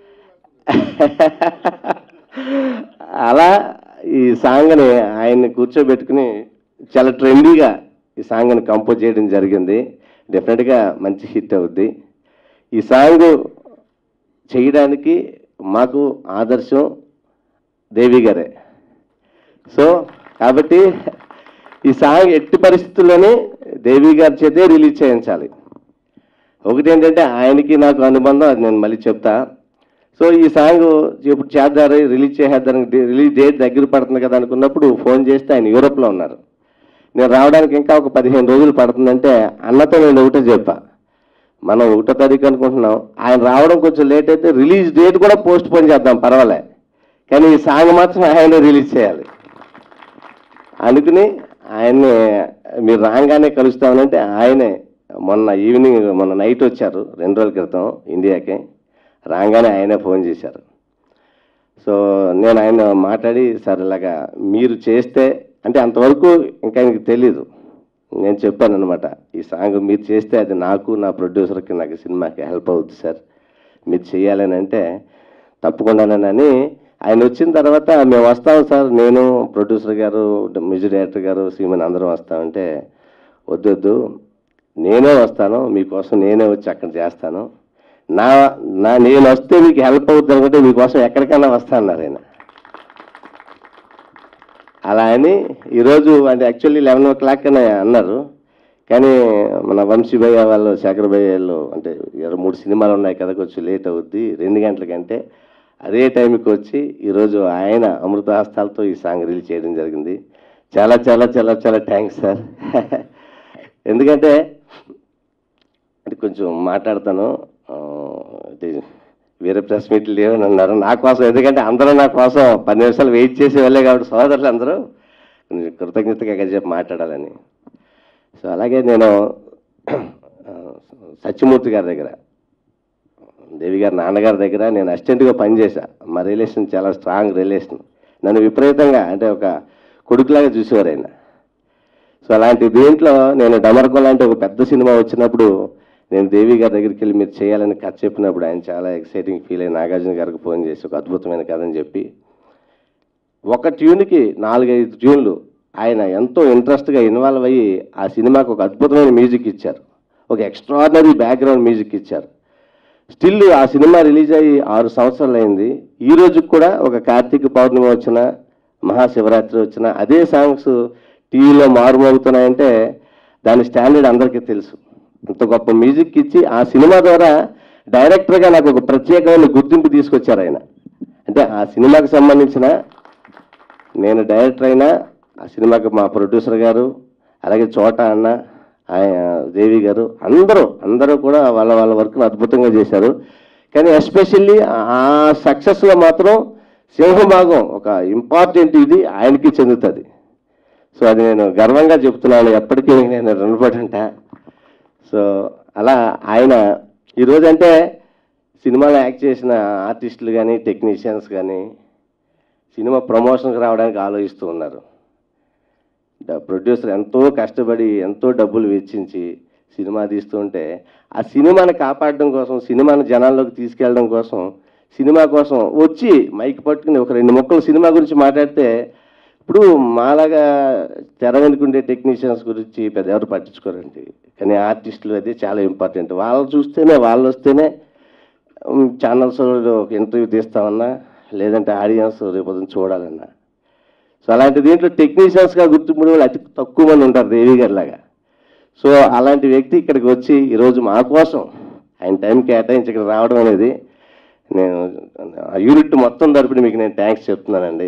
అలా ఈ సాంగ్ని ఆయన్ని కూర్చోబెట్టుకుని చాలా ట్రెండీగా ఈ సాంగ్ని కంపోజ్ చేయడం జరిగింది డెఫినెట్గా మంచి హిట్ అవుద్ది ఈ సాంగ్ చేయడానికి మాకు ఆదర్శం దేవి గారే సో కాబట్టి ఈ సాంగ్ ఎట్టి పరిస్థితుల్లోనే దేవి గారి చేతే రిలీజ్ చేయించాలి ఒకటి ఏంటంటే ఆయనకి నాకు అనుబంధం అది నేను మళ్ళీ చెప్తా సో ఈ సాంగ్ ఇప్పుడు చేద్దారు రిలీజ్ చేసేద్దానికి రిలీజ్ డేట్ దగ్గర పడుతుంది కదా అనుకున్నప్పుడు ఫోన్ చేస్తే ఆయన యూరోప్లో ఉన్నారు నేను రావడానికి ఇంకా ఒక పదిహేను రోజులు పడుతుందంటే అన్నతో నేను ఒకటే చెప్పా మనం ఒకటో తారీఖు అనుకుంటున్నాం ఆయన రావడం కొంచెం లేట్ అయితే రిలీజ్ డేట్ కూడా పోస్ట్ పోన్ చేద్దాం పర్వాలే కానీ ఈ సాంగ్ మాత్రం ఆయన రిలీజ్ చేయాలి అనుకుని ఆయన్ని మీరు రాగానే కలుస్తామనంటే ఆయనే మొన్న ఈవినింగ్ మొన్న నైట్ వచ్చారు రెండు రోజుల క్రితం ఇండియాకి రాగానే ఆయనే ఫోన్ చేశారు సో నేను ఆయన మాట్లాడి సార్ ఇలాగా మీరు చేస్తే అంటే అంతవరకు ఇంకా ఆయనకి తెలీదు నేను చెప్పాను అనమాట ఈ సాంగ్ మీరు చేస్తే అది నాకు నా ప్రొడ్యూసర్కి నాకు సినిమాకి హెల్ప్ అవుతుంది సార్ మీరు చేయాలని అంటే తప్పకుండానని ఆయన వచ్చిన తర్వాత మేము వస్తాం సార్ నేను ప్రొడ్యూసర్ గారు మ్యూజిక్ డైరెక్టర్ గారు సీమన్ అందరం వస్తామంటే వద్దు వద్దు నేనే వస్తాను మీకోసం నేనే వచ్చి అక్కడ చేస్తాను నా నా నేను వస్తే మీకు హెల్ప్ అవుతుంది అనుకుంటే మీకోసం ఎక్కడికైనా వస్తా అన్నారు ఆయన అలా అని ఈరోజు అంటే యాక్చువల్లీ లెవెన్ ఓ క్లాక్ అని అన్నారు కానీ మన వంశీ భయ్య వాళ్ళు శేఖర్ భయ్య వాళ్ళు అంటే ఇరవై మూడు సినిమాలు ఉన్నాయి కదా కొంచెం లేట్ అవుద్ది రెండు గంటలకంటే అదే టైంకి వచ్చి ఈరోజు ఆయన అమృత హస్తాలతో ఈ సాంగ్ రిలీజ్ చేయడం జరిగింది చాలా చాలా చాలా చాలా థ్యాంక్స్ సార్ ఎందుకంటే అంటే కొంచెం మాట్లాడతాను ఆ, ఇది వేరే ప్రెస్ మీట్లు లేవని అన్నారు నా కోసం ఎందుకంటే అందరూ నా కోసం పది నిమిషాలు వెయిట్ చేసి వెళ్ళే కాబట్టి సోదరులు అందరూ కొంచెం కృతజ్ఞతగా చెప్పి మాట్లాడాలని సో అలాగే నేను ఆ, సత్యమూర్తి గారి దగ్గర దేవి గారి నాన్నగారి దగ్గర నేను అసిస్టెంట్గా పనిచేశా మా రిలేషన్ చాలా స్ట్రాంగ్ రిలేషన్ నన్ను విపరీతంగా అంటే ఒక కొడుకులాగా చూసేవారు ఆయన సో అలాంటి దీంట్లో నేను డమర్కం లాంటి ఒక పెద్ద సినిమా వచ్చినప్పుడు నేను దేవి గారి దగ్గరికి వెళ్ళి మీరు చేయాలని కథ చెప్పినప్పుడు ఆయన చాలా ఎక్సైటింగ్ ఫీల్ అయ్యి నాగార్జున గారికి ఫోన్ చేసి ఒక అద్భుతమైన కథ అని చెప్పి ఒక ట్యూన్కి నాలుగైదు ట్యూన్లు ఆయన ఎంతో ఇంట్రెస్ట్గా ఇన్వాల్వ్ అయ్యి ఆ సినిమాకు ఒక అద్భుతమైన మ్యూజిక్ ఇచ్చారు ఒక ఎక్స్ట్రాడినరీ బ్యాక్గ్రౌండ్ మ్యూజిక్ ఇచ్చారు స్టిల్ ఆ సినిమా రిలీజ్ అయ్యి ఆరు సంవత్సరాలు అయింది ఈ రోజుకి కూడా ఒక కార్తీక పౌర్ణమి వచ్చిన మహాశివరాత్రి వచ్చిన అదే సాంగ్స్ టీవీలో మారుమోగుతున్నాయంటే దాని స్టాండర్డ్ అందరికీ తెలుసు అంత గొప్ప మ్యూజిక్ ఇచ్చి ఆ సినిమా ద్వారా డైరెక్టర్గా నాకు ఒక ప్రత్యేకమైన గుర్తింపు తీసుకొచ్చారు ఆయన అంటే ఆ సినిమాకి సంబంధించిన నేను డైరెక్టర్ అయినా ఆ సినిమాకి మా ప్రొడ్యూసర్ గారు అలాగే చోట అన్న ఆయన దేవి గారు అందరూ అందరూ కూడా వాళ్ళ వాళ్ళ వర్క్ను అద్భుతంగా చేశారు కానీ ఎస్పెషల్లీ ఆ సక్సెస్లో మాత్రం సింహభాగం ఒక ఇంపార్టెంట్ ఇది ఆయనకి చెందుతుంది సో అది నేను గర్వంగా చెప్తున్నాను ఎప్పటికీ నేను రుణపడి ఉంటా సో అలా ఆయన ఈరోజు అంటే సినిమాలో యాక్ట్ చేసిన ఆర్టిస్టులు కానీ టెక్నీషియన్స్ కానీ సినిమా ప్రమోషన్కి రావడానికి ఆలోచిస్తూ ఉన్నారు ద- ప్రొడ్యూసర్ ఎంతో కష్టపడి ఎంతో డబ్బులు వెచ్చించి సినిమా తీస్తుంటే ఆ సినిమాని కాపాడడం కోసం సినిమాని జనాల్లోకి తీసుకెళ్ళడం కోసం సినిమా కోసం వచ్చి మైక్ పట్టుకుని ఒక రెండు ముక్కలు సినిమా గురించి మాట్లాడితే ఇప్పుడు మాలాగా తెర వెనుకుండే టెక్నీషియన్స్ గురించి పెద్ద ఎవరు పట్టించుకోరండి కానీ ఆర్టిస్టులు అది చాలా ఇంపార్టెంట్ వాళ్ళు చూస్తేనే వాళ్ళు వస్తేనే ఛానల్స్ ఒక ఇంటర్వ్యూ తీస్తామన్నా లేదంటే ఆడియన్స్ రేపు చూడాలన్నా సో అలాంటి దీంట్లో టెక్నీషియన్స్గా గుర్తింపు వాళ్ళు అతి తక్కువ మంది ఉంటారు దేవి గారి లాగా సో అలాంటి వ్యక్తి ఇక్కడికి వచ్చి ఈరోజు మా కోసం ఆయన టైం కేటాయించి ఇక్కడ రావడం అనేది నేను ఆ యూనిట్ మొత్తం తరపున మీకు నేను థ్యాంక్స్ చెప్తున్నానండి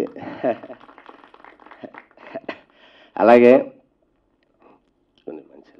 అలాగే కొన్ని మంచిది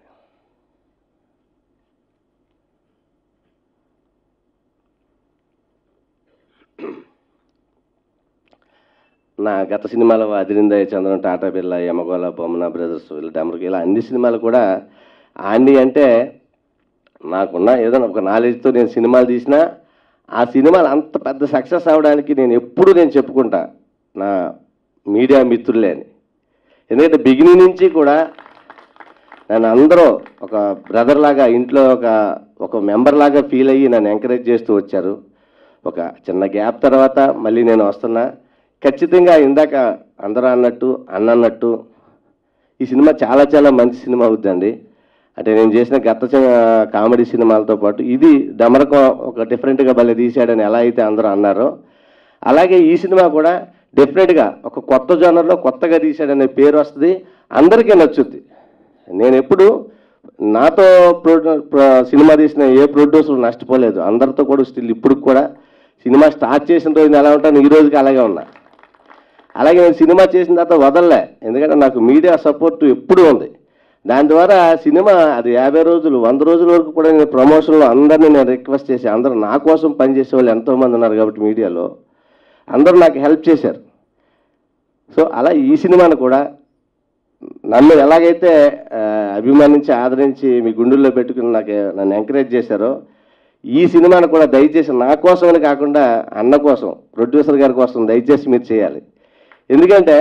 నా గత సినిమాలో అదిరిందయ్య చంద్రం టాటా బిర్లా యమగోళ బొమ్మన బ్రదర్స్ వీళ్ళ డమరుకు ఇలా అన్ని సినిమాలు కూడా ఆండి అంటే నాకున్న ఏదైనా ఒక నాలెడ్జ్తో నేను సినిమాలు తీసినా ఆ సినిమాలు అంత పెద్ద సక్సెస్ అవడానికి నేను ఎప్పుడు నేను చెప్పుకుంటా నా మీడియా మిత్రులే అని ఎందుకంటే బిగినింగ్ నుంచి కూడా నన్ను అందరూ ఒక బ్రదర్ లాగా ఇంట్లో ఒక ఒక మెంబర్ లాగా ఫీల్ అయ్యి నన్ను ఎంకరేజ్ చేస్తూ వచ్చారు ఒక చిన్న గ్యాప్ తర్వాత మళ్ళీ నేను వస్తున్నా ఖచ్చితంగా ఇందాక అందరూ అన్నట్టు అన్న అన్నట్టు ఈ సినిమా చాలా చాలా మంచి సినిమా అవుద్దండి అంటే నేను చేసిన గత చి- కామెడీ సినిమాలతో పాటు ఇది డమరకం ఒక డిఫరెంట్గా భలే తీశాడని ఎలా అయితే అందరూ అన్నారో అలాగే ఈ సినిమా కూడా డెఫినెట్గా ఒక కొత్త జోనర్లో కొత్తగా తీశాడనే పేరు వస్తుంది అందరికీ నచ్చుద్ది నేను ఎప్పుడు నాతో ప్రొ- ప్ర- సినిమా తీసిన ఏ ప్రొడ్యూసర్ నష్టపోలేదు అందరితో కూడా స్టిల్ ఇప్పుడు కూడా సినిమా స్టార్ట్ చేసిన రోజున ఎలా ఉంటాను ఈ రోజుకి అలాగే ఉన్నా అలాగే నేను సినిమా చేసిన తర్వాత వదలలే ఎందుకంటే నాకు మీడియా సపోర్ట్ ఎప్పుడూ ఉంది దాని ద్వారా సినిమా అది యాభై రోజులు వంద రోజుల వరకు కూడా నేను ప్రమోషన్లో అందరినీ నేను రిక్వెస్ట్ చేసి అందరూ నా కోసం పనిచేసే వాళ్ళు ఎంతోమంది ఉన్నారు కాబట్టి మీడియాలో అందరూ నాకు హెల్ప్ చేశారు సో అలా ఈ సినిమాను కూడా నన్ను ఎలాగైతే ఆ, అభిమానించి ఆదరించి మీ గుండెల్లో పెట్టుకుని నాకు నన్ను ఎంకరేజ్ చేశారో ఈ సినిమాను కూడా దయచేసి నా కోసమని కాకుండా అన్న కోసం ప్రొడ్యూసర్ గారి కోసం దయచేసి మీరు చేయాలి ఎందుకంటే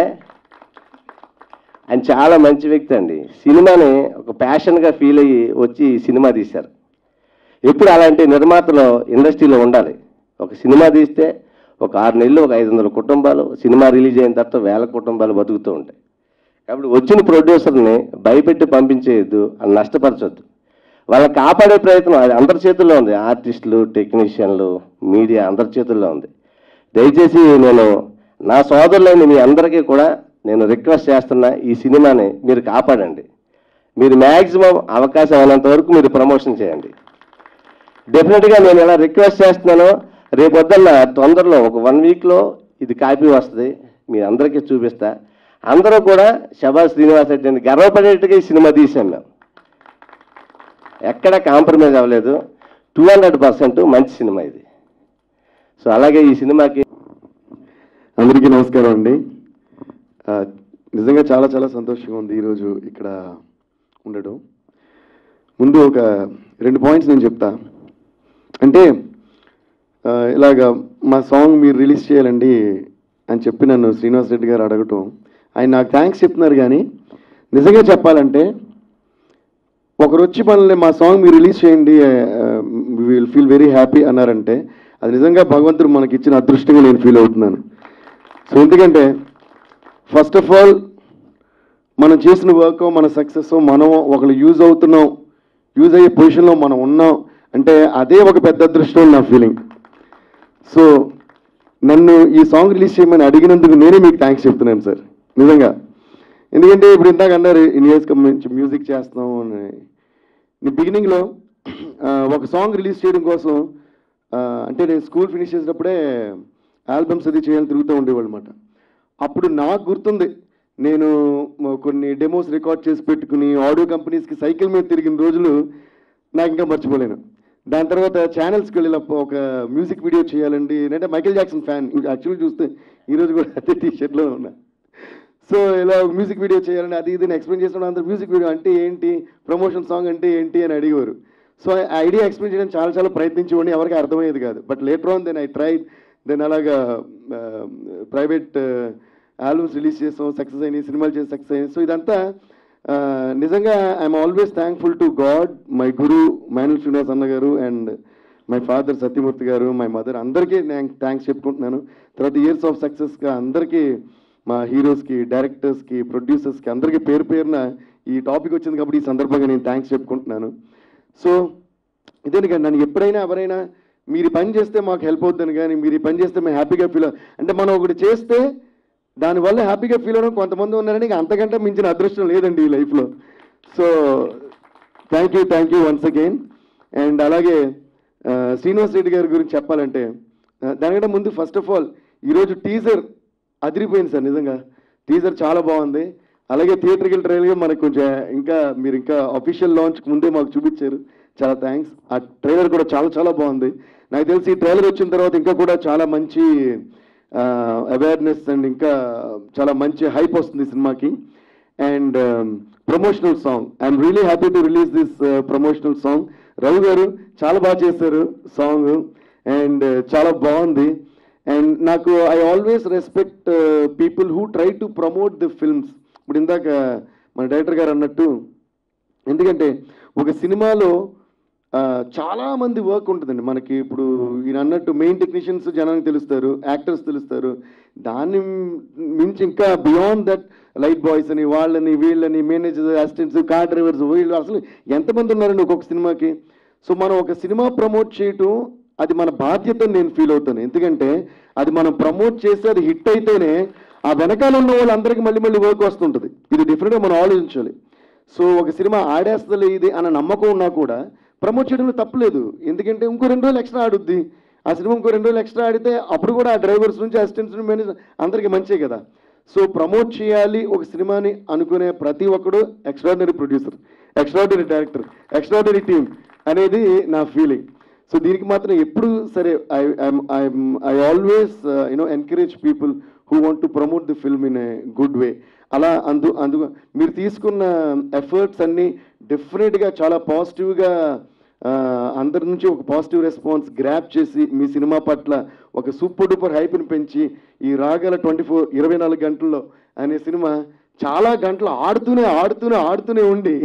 ఆయన చాలా మంచి వ్యక్తి అండి సినిమాని ఒక ప్యాషన్గా ఫీల్ అయ్యి వచ్చి ఈ సినిమా తీశారు ఎప్పుడు అలాంటి నిర్మాతలు ఇండస్ట్రీలో ఉండాలి ఒక సినిమా తీస్తే ఒక ఆరు నెలలు ఒక ఐదు వందల కుటుంబాలు సినిమా రిలీజ్ అయిన తర్వాత వేల కుటుంబాలు బతుకుతూ ఉంటాయి కాబట్టి వచ్చిన ప్రొడ్యూసర్ని భయపెట్టి పంపించేయద్దు అని నష్టపరచొద్దు వాళ్ళని కాపాడే ప్రయత్నం అది అందరి చేతుల్లో ఉంది ఆర్టిస్టులు టెక్నీషియన్లు మీడియా అందరి చేతుల్లో ఉంది దయచేసి నేను నా సోదరులైన మీ అందరికీ కూడా నేను రిక్వెస్ట్ చేస్తున్నా ఈ సినిమాని మీరు కాపాడండి మీరు మ్యాక్సిమం అవకాశం అయినంత వరకు మీరు ప్రమోషన్ చేయండి డెఫినెట్గా నేను ఇలా రిక్వెస్ట్ చేస్తున్నాను రేపొద్దున్న తొందరలో ఒక వన్ వీక్లో ఇది కాపీ వస్తుంది మీ అందరికీ చూపిస్తా అందరూ కూడా శబాజ్ శ్రీనివాస్ రెడ్డి అని గర్వపడేట్టుగా ఈ సినిమా తీసాం మేము ఎక్కడ కాంప్రమైజ్ అవ్వలేదు టూ హండ్రెడ్ పర్సెంట్ మంచి సినిమా ఇది సో అలాగే ఈ సినిమాకి అందరికీ నమస్కారం అండి ఆ, నిజంగా చాలా చాలా సంతోషంగా ఉంది ఈరోజు ఇక్కడ ఉండడం ముందు ఒక రెండు పాయింట్స్ నేను చెప్తా అంటే ఆ, ఇలాగ మా సాంగ్ మీరు రిలీజ్ చేయాలండి అని చెప్పి నన్ను శ్రీనివాస్ రెడ్డి గారు అడగటం ఆయన నాకు థ్యాంక్స్ చెప్తున్నారు కానీ నిజంగా చెప్పాలంటే ఒకరు వచ్చి మనల్ని మా సాంగ్ మీరు రిలీజ్ చేయండి విల్ ఫీల్ వెరీ హ్యాపీ అన్నారంటే అది నిజంగా భగవంతుడు మనకి ఇచ్చిన అదృష్టంగా నేను ఫీల్ అవుతున్నాను సో ఎందుకంటే ఫస్ట్ ఆఫ్ ఆల్ మనం చేసిన వర్క్ మన సక్సెస్ మనం ఒకళ్ళు యూజ్ అవుతున్నాం యూజ్ అయ్యే పొజిషన్లో మనం ఉన్నాం అంటే అదే ఒక పెద్ద అదృష్టం అని నా ఫీలింగ్ సో నన్ను ఈ సాంగ్ రిలీజ్ చేయమని అడిగినందుకు నేనే మీకు థ్యాంక్స్ చెప్తున్నాను సార్ నిజంగా ఎందుకంటే ఇప్పుడు ఇందాక అన్నారు ఇన్ ఇయర్స్ నుంచి మ్యూజిక్ చేస్తున్నాం అని నేను బిగినింగ్లో ఒక సాంగ్ రిలీజ్ చేయడం కోసం ఆ, అంటే నేను స్కూల్ ఫినిష్ చేసినప్పుడే ఆల్బమ్స్ అది చేయాలని తిరుగుతూ ఉండేవాళ్ళు అనమాట అప్పుడు నాకు గుర్తుంది నేను మ- కొన్ని డెమోస్ రికార్డ్ చేసి పెట్టుకుని ఆడియో కంపెనీస్కి సైకిల్ మీద తిరిగిన రోజులు నాకు ఇంకా మర్చిపోలేను దాని తర్వాత ఛానల్స్కి వెళ్ళి ఇలా ఒక మ్యూజిక్ వీడియో చేయాలండి నేనంటే మైకేల్ జాక్సన్ ఫ్యాన్ యాక్చువల్లీ చూస్తే ఈరోజు కూడా అదే టీ షర్ట్లో ఉన్నా సో ఇలా మ్యూజిక్ వీడియో చేయాలని అది ఇది ఎక్స్ప్లెయిన్ చేసిన అందరూ మ్యూజిక్ వీడియో అంటే ఏంటి ప్రమోషన్ సాంగ్ అంటే ఏంటి అని అడిగేవారు సో ఆ ఐడియా ఎక్స్ప్లెయిన్ చేయడం చాలా చాలా ప్రయత్నించేవాడిని ఎవరికి అర్థమయ్యేది కాదు but later on then I tried then అలాగా ప్రైవేట్ ఆల్బమ్స్ రిలీజ్ చేసాం సక్సెస్ అయినాయి సినిమాలు చేసి సక్సెస్ అయినాయి సో ఇదంతా ఆ, నిజంగా I'm always thankful to god my guru మేనల్ శ్రీనివాస్ అన్న గారు అండ్ మై ఫాదర్ సత్యమూర్తి గారు మై మదర్ అందరికీ నేను థ్యాంక్స్ చెప్పుకుంటున్నాను తర్వాత ఇయర్స్ ఆఫ్ సక్సెస్గా అందరికీ మా హీరోస్కి డైరెక్టర్స్కి ప్రొడ్యూసర్స్కి అందరికీ పేరు పేరున ఈ టాపిక్ వచ్చింది కాబట్టి ఈ సందర్భంగా నేను థ్యాంక్స్ చెప్పుకుంటున్నాను సో ఇదేంటి నన్ను ఎప్పుడైనా ఎవరైనా మీరు ఈ పని చేస్తే మాకు హెల్ప్ అవుతుంది కానీ మీరు ఈ పని చేస్తే మేము హ్యాపీగా ఫీల్ అంటే మనం ఒకటి చేస్తే దానివల్ల హ్యాపీగా ఫీల్ అవ్వడం కొంతమంది ఉన్నారని ఇంకా అంతకంటే మించిన అదృష్టం లేదండి ఈ లైఫ్లో so thank you thank you once again and అలాగే ఆ, శ్రీనివాస్ రెడ్డి గారి గురించి చెప్పాలంటే ఆ, దానికంటే ముందు ఫస్ట్ ఆఫ్ ఆల్ ఈరోజు టీజర్ అదిరిపోయింది సార్ నిజంగా టీజర్ చాలా బాగుంది అలాగే థియేటర్కి ట్రైలర్గా మనకు కొంచెం ఇంకా మీరు ఇంకా అఫీషియల్ లాంచ్ ముందే మాకు చూపించారు చాలా థ్యాంక్స్ ఆ ట్రైలర్ కూడా చాలా చాలా బాగుంది నాకు తెలిసి ఈ ట్రైలర్ వచ్చిన తర్వాత ఇంకా కూడా చాలా మంచి అవేర్నెస్ అండ్ ఇంకా చాలా మంచి హైప్ వస్తుంది ఈ సినిమాకి and promotional song I'm really happy to release this promotional song Ravi గారు చాలా బాగా చేశారు సాంగ్ అండ్ చాలా బాగుంది అండ్ నాకు I always respect people who try to promote the films ఇప్పుడు ఇందాక మన డైరెక్టర్ గారు అన్నట్టు ఎందుకంటే ఒక సినిమాలో ఆ, చాలా మంది వర్క్ ఉంటుందండి మనకి ఇప్పుడు ఈయన అన్నట్టు మెయిన్ టెక్నీషియన్స్ జనానికి తెలుస్తారు యాక్టర్స్ తెలుస్తారు దాన్ని మించి ఇంకా బియాండ్ దట్ లైట్ బాయ్స్ అని వాళ్ళని వీళ్ళని మేనేజర్ అసిస్టెంట్స్ కార్ డ్రైవర్స్ వీళ్ళు అసలు ఎంతమంది ఉన్నారండి ఒక్కొక్క సినిమాకి సో మనం ఒక సినిమా ప్రమోట్ చేయటం అది మన బాధ్యత అని నేను ఫీల్ అవుతాను ఎందుకంటే అది మనం ప్రమోట్ చేసి అది హిట్ అయితేనే ఆ వెనకాల ఉన్న వాళ్ళందరికీ మళ్ళీ మళ్ళీ వర్క్ వస్తుంటుంది ఇది డిఫరెంట్గా మనం ఆలోచించాలి సో ఒక సినిమా ఆడేస్తలే ఇది అన్న నమ్మకం ఉన్నా కూడా ప్రమోట్ చేయడంలో తప్పలేదు ఎందుకంటే ఇంకో రెండు రోజులు ఎక్స్ట్రా ఆడుద్ది ఆ సినిమా ఇంకో రెండు రోజులు ఎక్స్ట్రా ఆడితే అప్పుడు కూడా ఆ డ్రైవర్స్ నుంచి అసిస్టెంట్స్ నుంచి మేనేజర్ అందరికీ మంచే కదా సో ప్రమోట్ చేయాలి ఒక సినిమాని అనుకునే ప్రతి ఒక్కడు extraordinary producer extraordinary director extraordinary team అనేది నా ఫీలింగ్ సో దీనికి మాత్రం ఎప్పుడు సరే I I always you know encourage people who want to promote the film in a good way అలా అందు అందు మీరు తీసుకున్న ఎఫర్ట్స్ అన్నీ డెఫినెట్గా చాలా పాజిటివ్గా అందరి నుంచి ఒక పాజిటివ్ రెస్పాన్స్ గ్రాప్ చేసి మీ సినిమా పట్ల ఒక సూపర్ డూపర్ హైప్ని పెంచి ఈ రాగల ట్వంటీ ఫోర్ ఇరవై నాలుగు గంటల్లో అనే సినిమా చాలా గంటలు ఆడుతూనే ఆడుతూనే ఆడుతూనే ఉండి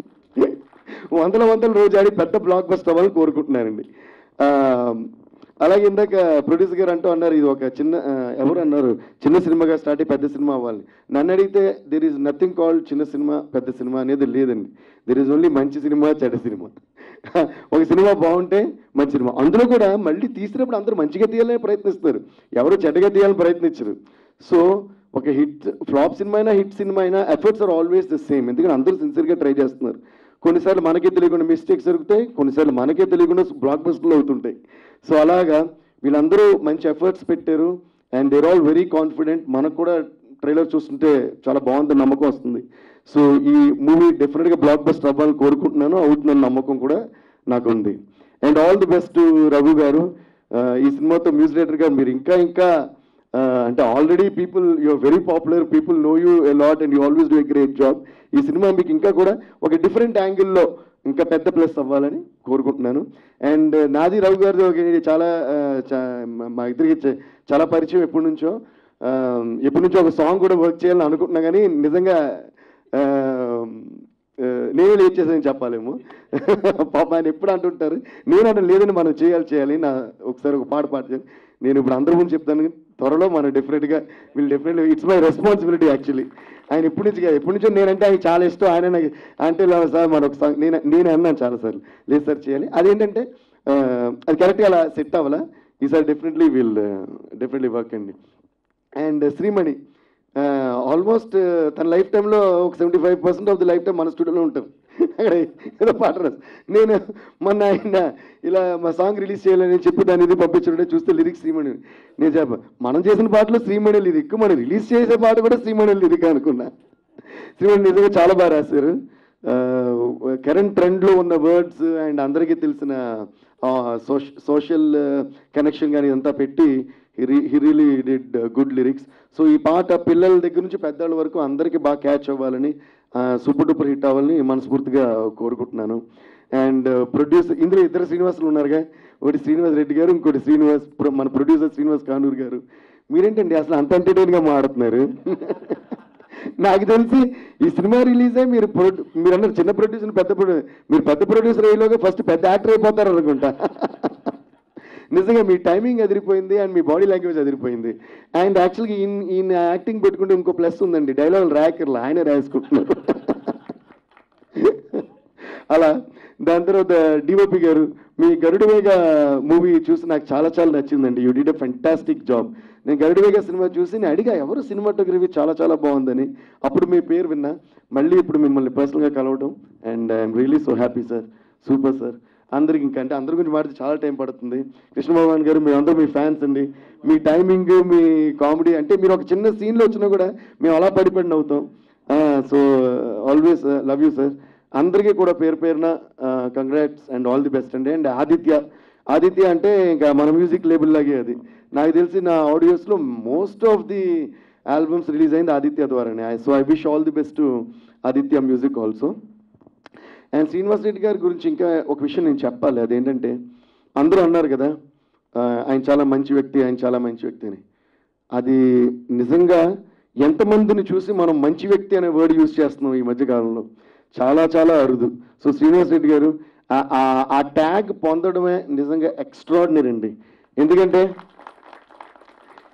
వందల వందల రోజు ఆడి పెద్ద బ్లాక్ బస్టర్ అవ్వాలని కోరుకుంటున్నానండి ఆ, అలాగే ఇందాక ప్రొడ్యూసర్ గారు అంటూ అన్నారు ఇది ఒక చిన్న ఆ, ఎవరు అన్నారు చిన్న సినిమాగా స్టార్ట్ అయ్యి పెద్ద సినిమా అవ్వాలి నన్ను అడిగితే దెర్ ఈజ్ నథింగ్ కాల్డ్ చిన్న సినిమా పెద్ద సినిమా అనేది లేదండి దెర్ ఈజ్ ఓన్లీ మంచి సినిమా చెడ్డ సినిమా ఒక సినిమా బాగుంటే మంచి సినిమా అందులో కూడా మళ్ళీ తీసినప్పుడు అందరూ మంచిగా తీయాలని ప్రయత్నిస్తారు ఎవరు చెడ్డగా తీయాలని ప్రయత్నించరు సో ఒక హిట్ ఫ్లాప్ సినిమా అయినా హిట్ సినిమా అయినా efforts are always the same ఎందుకంటే అందరూ సిన్సియర్గా ట్రై చేస్తున్నారు కొన్నిసార్లు మనకే తెలియకుండా మిస్టేక్స్ జరుగుతాయి కొన్నిసార్లు మనకే తెలియకుండా బ్లాక్ బస్టర్లు అవుతుంటాయి సో అలాగా వీళ్ళందరూ మంచి ఎఫర్ట్స్ పెట్టారు and they're all very confident మనకు కూడా ట్రైలర్ చూస్తుంటే చాలా బాగుంది నమ్మకం వస్తుంది సో ఈ మూవీ డెఫినెట్గా బ్లాక్ బస్టర్ అవ్వాలని కోరుకుంటున్నాను అవుతుందని నమ్మకం కూడా నాకు ఉంది and all the best Raghu గారు ఆ, ఈ సినిమాతో మ్యూజిక్ డైరెక్టర్గా మీరు ఇంకా ఇంకా ఆ, అంటే already people you're very popular people know you a lot and you always do a great job ఈ సినిమా మీకు ఇంకా కూడా ఒక డిఫరెంట్ యాంగిల్లో ఇంకా పెద్ద ప్లస్ అవ్వాలని కోరుకుంటున్నాను అండ్ నాది రవి గారిది ఒక ఇది చాలా ఆ, చా- మా- మా ఇద్దరికి చ- చాలా పరిచయం ఎప్పటి నుంచో ఆ, ఎప్పటి నుంచో ఒక సాంగ్ కూడా వర్క్ చేయాలని అనుకుంటున్నా కానీ నిజంగా ఆ, ఆ, నేనే లేట్ చేశానని చెప్పాలేమో పాప ఆయన ఎప్పుడు అంటుంటారు నేను అంటే లేదని మనం చేయాలి చేయాలి నా ఒకసారి ఒక పాట పాట నేను ఇప్పుడు అందరి ముందు చెప్తాను త్వరలో మనం డెఫినెట్గా వీళ్ళు definitely it's my responsibility actually ఆయన ఎప్పటి నుంచి కాదు ఎప్పటి నుంచో నేనంటే ఆయన చాలా ఇష్టం ఆయన నాకు అంటే ఇలా సార్ మన ఒక సాంగ్ నేను నేను అన్నాను చాలాసార్లు లేదు సార్ చేయాలి అదేంటంటే ఆ, అది కరెక్ట్గా అలా సెట్ అవ్వాలా ఈసారి డెఫినెట్లీ వీల్ డెఫినెట్లీ వర్క్ అండి అండ్ శ్రీమణి ఆల్మోస్ట్ తన లైఫ్ టైంలో ఒక seventy five percent of the life time మన స్టూడియోలో ఉంటారు అక్కడ ఏదో పాట రాసు నేను మొన్న ఆయన ఇలా మా సాంగ్ రిలీజ్ చేయాలని చెప్పి దాని ఇది పంపించుంటే చూస్తే లిరిక్స్ శ్రీమణి నేను చెప్ప మనం చేసిన పాటలో శ్రీమణి లిరిక్ మనం రిలీజ్ చేసే పాట కూడా శ్రీమణి లిరిక్ అనుకున్నా శ్రీమణి నిజంగా చాలా బాగా రాశారు కరెంట్ ట్రెండ్లో ఉన్న వర్డ్స్ అండ్ అందరికీ తెలిసిన సోషల్ కనెక్షన్ కానీ ఇదంతా పెట్టి he really did good lyrics so ఈ పాట పిల్లల దగ్గర నుంచి పెద్దవాళ్ళ వరకు అందరికీ బాగా క్యాచ్ అవ్వాలని సూపర్ డూపర్ హిట్ అవ్వాలని మనస్ఫూర్తిగా కోరుకుంటున్నాను అండ్ ప్రొడ్యూసర్ ఇందులో ఇద్దరు శ్రీనివాసులు ఉన్నారుగా ఒకటి శ్రీనివాస్ రెడ్డి గారు ఇంకోటి శ్రీనివాస్ ప్ర- మన ప్రొడ్యూసర్ శ్రీనివాస్ కానూరు గారు మీరేంటండి అసలు అంత ఎంటర్టైన్గా మాడుతున్నారు నాకు తెలిసి ఈ సినిమా రిలీజ్ అయ్యి మీరు ప్రొడ్యూ మీరు అన్నారు చిన్న ప్రొడ్యూసర్ పెద్ద ప్రొడ్యూ మీరు పెద్ద ప్రొడ్యూసర్ అయ్యేలోగా ఫస్ట్ పెద్ద యాక్టర్ అయిపోతారు అనుకుంటా నిజంగా మీ టైమింగ్ అదిరిపోయింది అండ్ మీ బాడీ లాంగ్వేజ్ అదిరిపోయింది అండ్ యాక్చువల్గా ఈయన ఈయన యాక్టింగ్ పెట్టుకుంటే ఇంకో ప్లస్ ఉందండి డైలాగ్ రాయకర్లు ఆయన రాసుకుంటున్నారు అలా దాని తర్వాత డిఓపి గారు మీ గరుడువేగ మూవీ చూసి నాకు చాలా చాలా నచ్చిందండి you did a fantastic job నేను గరుడువేగ సినిమా చూసి నేను అడిగా ఎవరు సినిమాటోగ్రఫీ చాలా చాలా బాగుందని అప్పుడు మీ పేరు విన్నా మళ్ళీ ఇప్పుడు మిమ్మల్ని పర్సనల్గా కలవడం and I'm really so happy sir super sir అందరికి ఇంకా అంటే అందరి గురించి మాట్లాడితే చాలా టైం పడుతుంది కృష్ణ భగవాన్ గారు మీ అందరూ మీ ఫ్యాన్స్ అండి మీ టైమింగ్ మీ కామెడీ అంటే మీరు ఒక చిన్న సీన్లో వచ్చినా కూడా మేము అలా పడిపడి నవ్వుతాం so always love you sir అందరికీ కూడా పేరు పేరున congrats and all the best అండి అండ్ ఆదిత్య ఆదిత్య అంటే ఇంకా మన మ్యూజిక్ లేబుల్ లాగే అది నాకు తెలిసి నా ఆడియోస్లో most of the albums release అయింది ఆదిత్య ద్వారానే so I wish all the best Aditya music also and Srinivas Reddy గారి గురించి ఇంకా ఒక విషయం నేను చెప్పాలి అదేంటంటే అందరూ అన్నారు కదా ఆ, ఆయన చాలా మంచి వ్యక్తి ఆయన చాలా మంచి వ్యక్తి అని అది నిజంగా ఎంతమందిని చూసి మనం మంచి వ్యక్తి అనే వర్డ్ యూజ్ చేస్తున్నాం ఈ మధ్య కాలంలో చాలా చాలా అరుదు సో శ్రీనివాస్ రెడ్డి గారు ఆ- ఆ- ఆ ట్యాగ్ పొందడమే నిజంగా ఎక్స్ట్రాడినరీ అండి ఎందుకంటే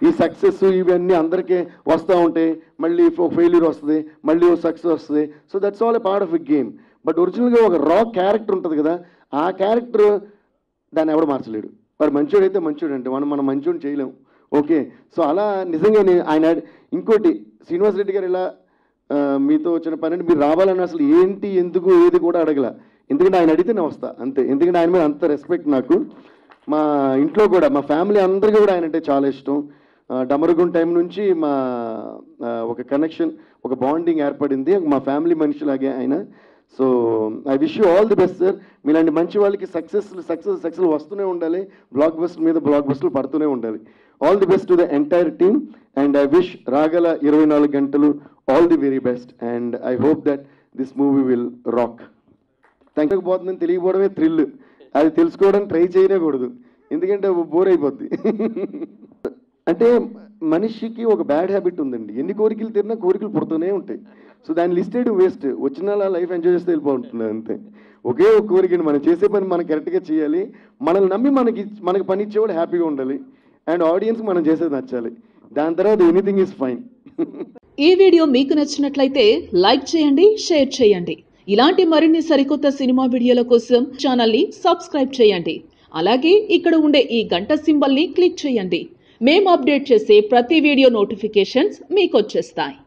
ఈ సక్సెస్ ఇవన్నీ అందరికీ వస్తూ ఉంటాయి మళ్ళీ ఒక ఫెయిల్యూర్ వస్తుంది మళ్ళీ ఒక సక్సెస్ వస్తుంది so that's all a part of a game but ఒరిజినల్గా ఒక రా క్యారెక్టర్ ఉంటుంది కదా ఆ క్యారెక్టర్ దాన్ని ఎవడు మార్చలేడు వాడు మంచోడు అయితే మంచోడు అంటే మనం మనం మంచోడు చేయలేం ఓకే సో అలా నిజంగా నేను ఆయన ఇంకోటి శ్రీనివాస్ రెడ్డి గారు ఇలా ఆ, మీతో వచ్చిన పని అంటే మీరు రావాలని అసలు ఏంటి ఎందుకు ఏది కూడా అడగల ఎందుకంటే ఆయన అడిగితే నేను వస్తా అంతే ఎందుకంటే ఆయన మీద అంత రెస్పెక్ట్ నాకు మా ఇంట్లో కూడా మా ఫ్యామిలీ అందరికీ కూడా ఆయన అంటే చాలా ఇష్టం ఆ, డమరుగుం టైం నుంచి మా ఆ, ఒక కనెక్షన్ ఒక బాండింగ్ ఏర్పడింది మా ఫ్యామిలీ మనిషిలాగే ఆయన so I wish you all the best sir మీలాంటి మంచి వాళ్ళకి సక్సెస్ సక్సెస్ సక్సెస్ వస్తూనే ఉండాలి బ్లాక్ బస్టర్ మీద బ్లాక్ బస్టర్లు పడుతూనే ఉండాలి all the best to the entire team and I wish రాగల ఇరవై నాలుగు గంటలు all the very best and I hope that this movie will rock thank పోతుందని తెలియకపోవడమే థ్రిల్ అది తెలుసుకోవడం ట్రై చేయకూడదు ఎందుకంటే బోర్ అయిపోద్ది అంటే మనిషికి ఒక బ్యాడ్ హ్యాబిట్ ఉందండి ఎన్ని కోరికలు తిరినా కోరికలు పుడుతూనే ఉంటాయి సో దాన్ని లిస్ట్ చేయడం వేస్ట్ వచ్చిన లైఫ్ ఎంజాయ్ చేస్తే వెళ్ళిపోతుంది అంతే ఒకే ఒక కోరికని మనం చేసే పని మనం కరెక్ట్గా చేయాలి మనల్ని నమ్మి మనకి మనకి పని ఇచ్చేవాడు హ్యాపీగా ఉండాలి అండ్ ఆడియన్స్కి మనం చేసేది నచ్చాలి దాని తర్వాత ఎనీథింగ్ ఈజ్ ఫైన్ ఈ వీడియో మీకు నచ్చినట్లయితే లైక్ చేయండి షేర్ చేయండి ఇలాంటి మరిన్ని సరికొత్త సినిమా వీడియోల కోసం ఛానల్ని సబ్స్క్రైబ్ చేయండి అలాగే ఇక్కడ ఉండే ఈ గంట సింబల్ని క్లిక్ చేయండి మేము అప్డేట్ చేసే ప్రతి వీడియో నోటిఫికేషన్స్ మీకు వచ్చేస్తాయి